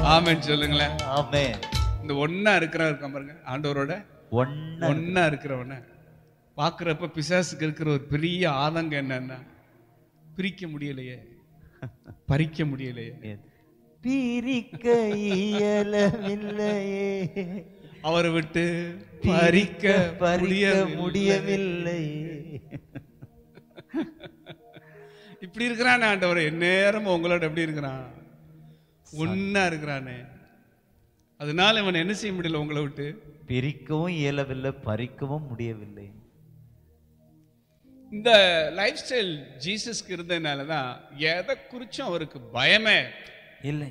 ஆமென் சொல்லுங்களேன் ஆமென் இந்த ஒண்ணா இருக்கிறவன் இருக்கான் பாருங்க ஆண்டவரோட ஒன்னு ஒண்ணா இருக்கிறவன பார்க்கறப்ப பிசாசுக்கு இருக்கிற ஒரு பெரிய ஆதங்கம் என்னன்னா பிரிக்க முடியலையே பறிக்க முடியலையே பிரிக்க இயலவில்லையே அவரை விட்டு பறிக்க பறிக்க முடியவில்லை. முடியவில்லை இப்படி இருக்கிறானே ஆண்டவர் எந்நேரமும் உங்களோட எப்படி இருக்கிறான் ஒண்ணா இருக்கிறானே அதனால இவன் என்ன செய்ய முடியல உங்களை விட்டு பிரிக்கவும் இயலவில்லை பறிக்கவும் முடியவில்லை இந்த லைஃப் ஸ்டைல் ஜீசஸ்க்கு இருந்ததுனால தான் எதை குறிச்சும் அவருக்கு பயமே இல்லை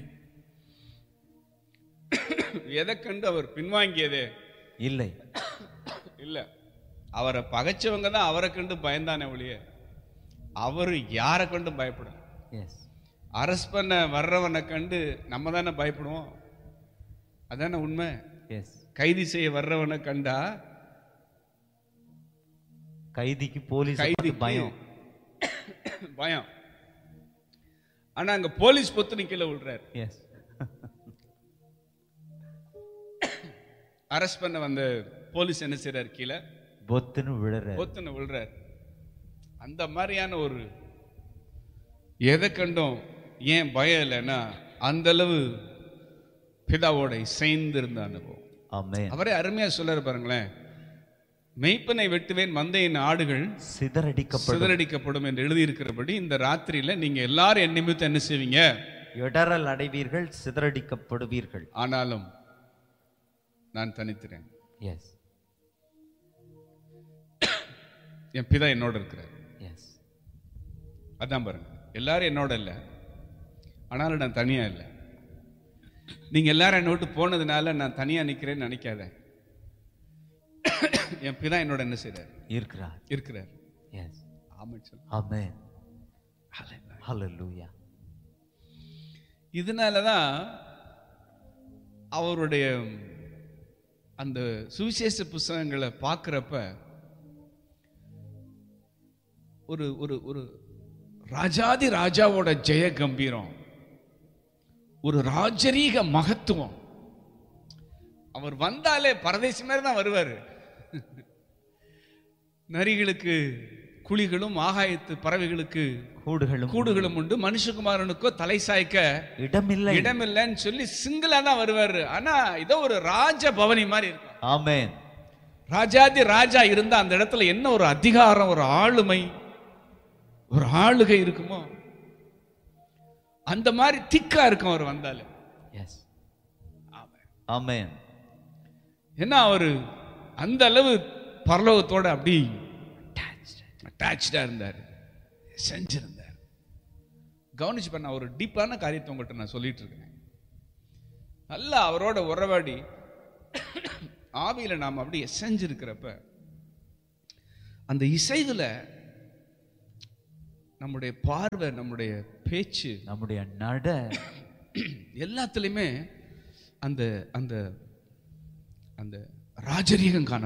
எதை கண்டு அவர் பின்வாங்கியதே இல்லை இல்ல அவரை பகைச்சவங்க தான் அவரை கண்டு பயந்தானே ஒழிய அவர் யாரை கண்டு பயப்பட எஸ் அரஸ்ட் பண்ண வர்றவனை கண்டு நம்ம தானே பயப்படுவோம் அதானே உண்மை எஸ் கைது செய்ய வர்றவனை கண்டா கைதிக்கு போலீஸ் கைதிக்கு பயம் பயம் ஆனா அங்க போலீஸ் பொத்து கீழே விழுறாரு எஸ் அரெஸ்ட் பண்ண வந்த போலீஸ் என்ன செய்றாரு கீழே பொத்துன்னு விழுற பொத்துன்னு விழுறாரு அந்த மாதிரியான ஒரு எதை கண்டோம் ஏன் பயம் இல்லைன்னா அந்த அளவு பிதாவோட இசைந்து இருந்த அனுபவம் ஆமென் அவரே அருமையா சொல்றாரு பாருங்களேன் மெய்ப்பனை வெட்டுவேன் மந்தையின் ஆடுகள் சிதறடிக்கப்படும் சிதறடிக்கப்படும் என்று எழுதியிருக்கிறபடி இந்த ராத்திரியில நீங்க எல்லாரும் என் நிமித்தம் என்ன செய்வீங்க இடரல் அடைவீர்கள் சிதறடிக்கப்படுவீர்கள் ஆனாலும் நான் தனித்திறேன் எஸ் என் பிதா என்னோட இருக்கிறார் எஸ் அதான் பாருங்க எல்லாரும் என்னோட இல்லை ஆனாலும் நான் தனியா இல்லை நீங்க எல்லாரும் என்னை விட்டு போனதுனால நான் தனியா நிக்கிறேன்னு நினைக்காத என் பிதா என்னோட என்ன செய்றார் இருக்கிறார் இருக்கிறார் எஸ் ஆமாம் சொல்லு ஆமென் ஹalleluya இதனால தான் அவருடைய அந்த சுவிசேஷ புஸ்தகங்களை பார்க்குறப்ப ஒரு ஒரு ஒரு ராஜாதி ராஜாவோட ஜெய கம்பீரம் ஒரு ராஜரீக மகத்துவம் அவர் வந்தாலே பரதேசி மாதிரி தான் வருவார் நரிகளுக்கு குழிகளும் ஆகாயத்து பறவைகளுக்கு கூடுகளும் கூடுகளும் உண்டு மனுஷகுமாரனுக்கோ தலை சாய்க்க இடமில்லை இடமில்லைன்னு சொல்லி சிங்கிளா தான் வருவாரு ஆனா இதோ ஒரு ராஜ பவனி மாதிரி இருக்கும் ஆமென் ராஜாதி ராஜா இருந்தா அந்த இடத்துல என்ன ஒரு அதிகாரம் ஒரு ஆளுமை ஒரு ஆளுகை இருக்குமோ அந்த மாதிரி திக்கா இருக்கும் அவர் வந்தாலே எஸ் ஆமென் ஏன்னா அவரு அந்த அளவு பரலோகத்தோட அப்படி அட்டாச்சா இருந்தார் செஞ்சிருந்தார் கவனிச்சு பண்ண ஒரு டீப்பான காரியத்தை உங்கள்கிட்ட நான் சொல்லிட்டு இருக்கேன் நல்லா அவரோட உறவாடி ஆவியில நாம் அப்படி செஞ்சிருக்கிறப்ப அந்த இசைவுல நம்முடைய பார்வை நம்முடைய பேச்சு நம்முடைய நட எல்லாத்துலேயுமே அந்த அந்த அந்த ராஜரீகம் காண